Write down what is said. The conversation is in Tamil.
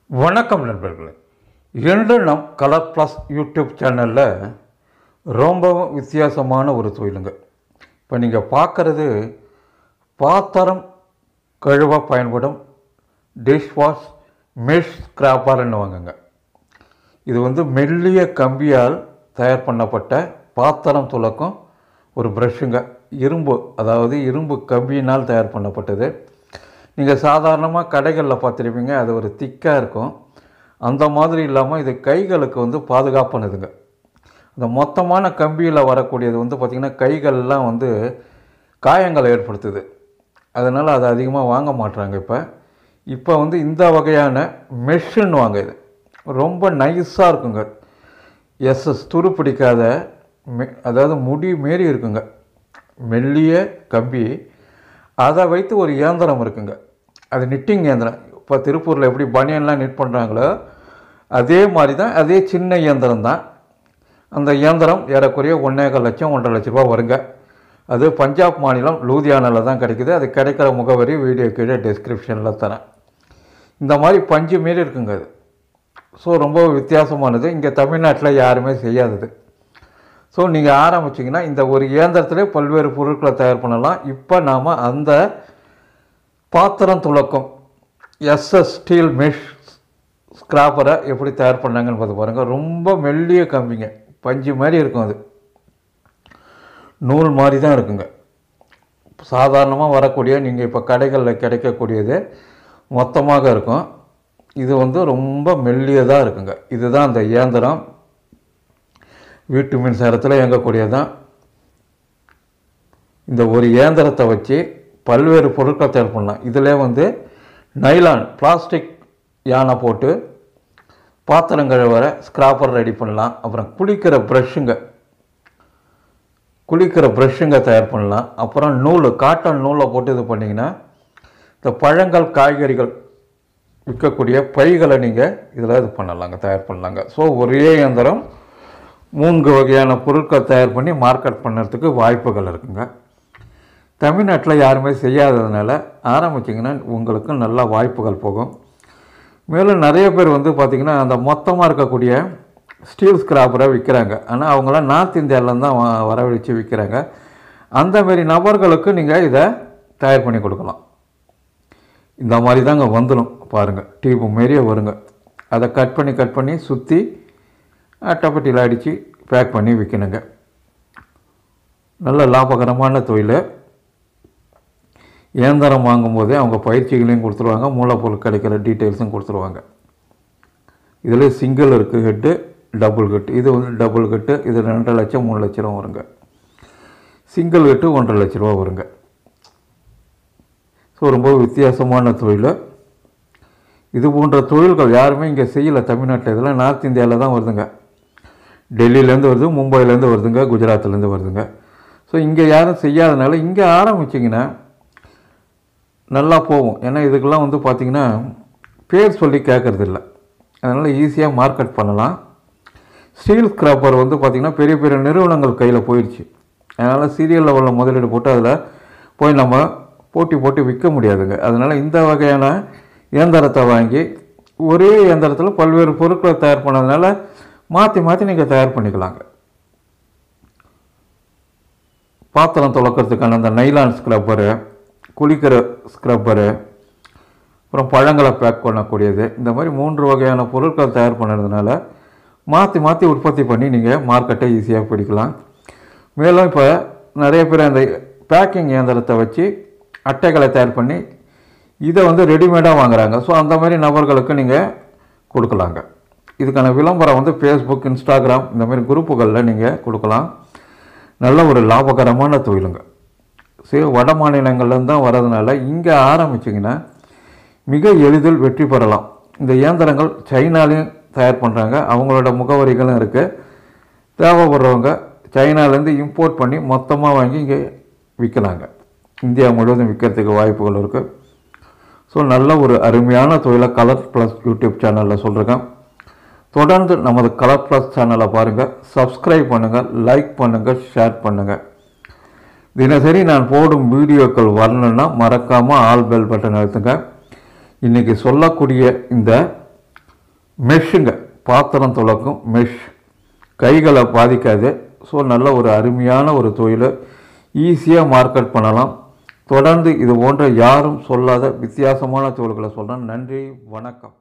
வணக்கம் நண்பர்களே இன்று நம் கலர் ப்ளஸ் யூடியூப் சேனலில் ரொம்பவும் வித்தியாசமான ஒரு தொழிலுங்க இப்போ நீங்கள் பார்க்குறது பாத்திரம் கழுவ பயன்படும் டிஷ் வாஷ் மெஷ் ஸ்க்ராப்பர்னு வாங்குங்க இது வந்து மெல்லிய கம்பியால் தயார் பண்ணப்பட்ட பாத்திரம் துலக்கும் ஒரு ப்ரஷ்ஷுங்க இரும்பு அதாவது இரும்பு கம்பியினால் தயார் பண்ணப்பட்டது நீங்கள் சாதாரணமாக கடைகளில் பார்த்துருப்பீங்க அது ஒரு திக்காக இருக்கும் அந்த மாதிரி இல்லாமல் இது கைகளுக்கு வந்து பாதுகாப்பானதுங்க அந்த மொத்தமான கம்பியில் வரக்கூடியது வந்து பார்த்திங்கன்னா கைகள்லாம் வந்து காயங்களை ஏற்படுத்துது அதனால் அதை அதிகமாக வாங்க மாட்றாங்க இப்போ இப்போ வந்து இந்த வகையான மெஷின் வாங்க இது ரொம்ப நைஸாக இருக்குங்க எஸ்எஸ் துரு பிடிக்காத மெ அதாவது முடி மாரி இருக்குங்க மெல்லிய கம்பி அதை வைத்து ஒரு இயந்திரம் இருக்குங்க அது நிட்டிங் இயந்திரம் இப்போ திருப்பூரில் எப்படி பனியன்லாம் நிட் பண்ணுறாங்களோ அதே மாதிரி தான் அதே சின்ன இயந்திரம் தான் அந்த இயந்திரம் ஏறக்குறைய ஒன்றேகால் லட்சம் ஒன்றரை லட்ச ரூபா வருங்க அது பஞ்சாப் மாநிலம் லூதியானாவில் தான் கிடைக்குது அது கிடைக்கிற முகவரி வீடியோ கீழே டிஸ்கிரிப்ஷனில் தரேன் இந்த மாதிரி பஞ்சு மாரி இருக்குங்க அது ஸோ ரொம்ப வித்தியாசமானது இங்கே தமிழ்நாட்டில் யாருமே செய்யாதது ஸோ நீங்கள் ஆரம்பிச்சிங்கன்னா இந்த ஒரு இயந்திரத்திலே பல்வேறு பொருட்களை தயார் பண்ணலாம் இப்போ நாம் அந்த பாத்திரம் துளக்கும் எஸ்எஸ் ஸ்டீல் மெஷ் ஸ்க்ராப்பரை எப்படி தயார் பண்ணாங்கன்னு பார்த்து பாருங்கள் ரொம்ப மெல்லிய கம்பிங்க பஞ்சு மாதிரி இருக்கும் அது நூல் மாதிரி தான் இருக்குங்க சாதாரணமாக வரக்கூடிய நீங்கள் இப்போ கடைகளில் கிடைக்கக்கூடியது மொத்தமாக இருக்கும் இது வந்து ரொம்ப மெல்லியதாக இருக்குங்க இதுதான் அந்த இயந்திரம் வீட்டு மின்சாரத்தில் இயங்கக்கூடியது தான் இந்த ஒரு இயந்திரத்தை வச்சு பல்வேறு பொருட்களை தயார் பண்ணலாம் இதில் வந்து நைலான் பிளாஸ்டிக் யானை போட்டு பாத்திரம் கழுவற ஸ்க்ராப்பர் ரெடி பண்ணலாம் அப்புறம் குளிக்கிற ப்ரஷ்ஷுங்க குளிக்கிற ப்ரஷ்ஷுங்க தயார் பண்ணலாம் அப்புறம் நூல் காட்டன் நூலை போட்டு இது பண்ணிங்கன்னா இந்த பழங்கள் காய்கறிகள் விற்கக்கூடிய பைகளை நீங்கள் இதில் இது பண்ணலாங்க தயார் பண்ணலாங்க ஸோ ஒரே இயந்திரம் மூன்று வகையான பொருட்கள் தயார் பண்ணி மார்க்கெட் பண்ணுறதுக்கு வாய்ப்புகள் இருக்குங்க தமிழ்நாட்டில் யாருமே செய்யாததுனால ஆரம்பிச்சிங்கன்னா உங்களுக்கு நல்ல வாய்ப்புகள் போகும் மேலும் நிறைய பேர் வந்து பார்த்திங்கன்னா அந்த மொத்தமாக இருக்கக்கூடிய ஸ்டீல் ஸ்கிராப்பரை விற்கிறாங்க ஆனால் அவங்களாம் நார்த் இந்தியாவிலேருந்து தான் வ- வரவழைச்சு விற்கிறாங்க அந்தமாரி நபர்களுக்கு நீங்கள் இதை தயார் பண்ணி கொடுக்கலாம் இந்த மாதிரி தாங்க வந்துடும் பாருங்கள் டியூப் மாரியே வருங்க அதை கட் பண்ணி கட் பண்ணி சுற்றி அட்டைப்பட்டியில் அடித்து பேக் பண்ணி விற்கணுங்க நல்ல லாபகரமான தொழில் இயந்திரம் வாங்கும்போதே அவங்க பயிற்சிகளையும் கொடுத்துருவாங்க மூலப்பொருள் கிடைக்கிற டீட்டெயில்ஸும் கொடுத்துருவாங்க இதில் சிங்கிள் இருக்குது ஹெட்டு டபுள் ஹெட் இது வந்து டபுள் ஹெட்டு இது ரெண்டரை லட்சம் மூணு லட்ச ரூபா வருங்க சிங்கிள் ஹெட்டு ஒன்றரை லட்ச ரூபா வருங்க ஸோ ரொம்ப வித்தியாசமான தொழில் இது போன்ற தொழில்கள் யாருமே இங்கே செய்யலை தமிழ்நாட்டில் இதெல்லாம் நார்த் இந்தியாவில் தான் வருதுங்க டெல்லியிலேருந்து வருது மும்பையிலேருந்து வருதுங்க குஜராத்லேருந்து வருதுங்க ஸோ இங்கே யாரும் செய்யாதனால இங்கே ஆரம்பிச்சிங்கன்னா நல்லா போகும் ஏன்னா இதுக்கெல்லாம் வந்து பார்த்திங்கன்னா பேர் சொல்லி கேட்குறது இல்லை அதனால் ஈஸியாக மார்க்கெட் பண்ணலாம் ஸ்டீல் ஸ்க்ராப்பர் வந்து பார்த்திங்கன்னா பெரிய பெரிய நிறுவனங்கள் கையில் போயிடுச்சு அதனால் சீரியல் லெவலில் முதலீடு போட்டு அதில் போய் நம்ம போட்டி போட்டு விற்க முடியாதுங்க அதனால் இந்த வகையான இயந்திரத்தை வாங்கி ஒரே இயந்திரத்தில் பல்வேறு பொருட்களை தயார் பண்ணதுனால மாற்றி மாற்றி நீங்கள் தயார் பண்ணிக்கலாங்க பாத்திரம் துளக்கிறதுக்கான அந்த நைலான் ஸ்க்ரப்பரு குளிக்கிற ஸ்க்ரப்பரு அப்புறம் பழங்களை பேக் பண்ணக்கூடியது இந்த மாதிரி மூன்று வகையான பொருட்கள் தயார் பண்ணுறதுனால மாற்றி மாற்றி உற்பத்தி பண்ணி நீங்கள் மார்க்கெட்டை ஈஸியாக பிடிக்கலாம் மேலும் இப்போ நிறைய பேர் அந்த பேக்கிங் இயந்திரத்தை வச்சு அட்டைகளை தயார் பண்ணி இதை வந்து ரெடிமேடாக வாங்குறாங்க ஸோ அந்த மாதிரி நபர்களுக்கு நீங்கள் கொடுக்கலாங்க இதுக்கான விளம்பரம் வந்து ஃபேஸ்புக் இன்ஸ்டாகிராம் இந்த மாதிரி குரூப்புகளில் நீங்கள் கொடுக்கலாம் நல்ல ஒரு லாபகரமான தொழிலுங்க சரி வட மாநிலங்கள்லேருந்து தான் வரதுனால இங்கே ஆரம்பிச்சிங்கன்னா மிக எளிதில் வெற்றி பெறலாம் இந்த இயந்திரங்கள் சைனாலையும் தயார் பண்ணுறாங்க அவங்களோட முகவரிகளும் இருக்குது தேவைப்படுறவங்க சைனாலேருந்து இம்போர்ட் பண்ணி மொத்தமாக வாங்கி இங்கே விற்கலாங்க இந்தியா முழுவதும் விற்கிறதுக்கு வாய்ப்புகள் இருக்குது ஸோ நல்ல ஒரு அருமையான தொழிலை கலர் ப்ளஸ் யூடியூப் சேனலில் சொல்கிறேன் தொடர்ந்து நமது கலர் ப்ளஸ் சேனலை பாருங்கள் சப்ஸ்கிரைப் பண்ணுங்கள் லைக் பண்ணுங்கள் ஷேர் பண்ணுங்கள் தினசரி நான் போடும் வீடியோக்கள் வரணுன்னா மறக்காமல் ஆல் பெல் பட்டன் அழுத்துங்க இன்றைக்கி சொல்லக்கூடிய இந்த மெஷ்ஷுங்க பாத்திரம் துளக்கும் மெஷ் கைகளை பாதிக்காது ஸோ நல்ல ஒரு அருமையான ஒரு தொழில் ஈஸியாக மார்க்கெட் பண்ணலாம் தொடர்ந்து இது போன்ற யாரும் சொல்லாத வித்தியாசமான தொழில்களை சொல்கிறேன் நன்றி வணக்கம்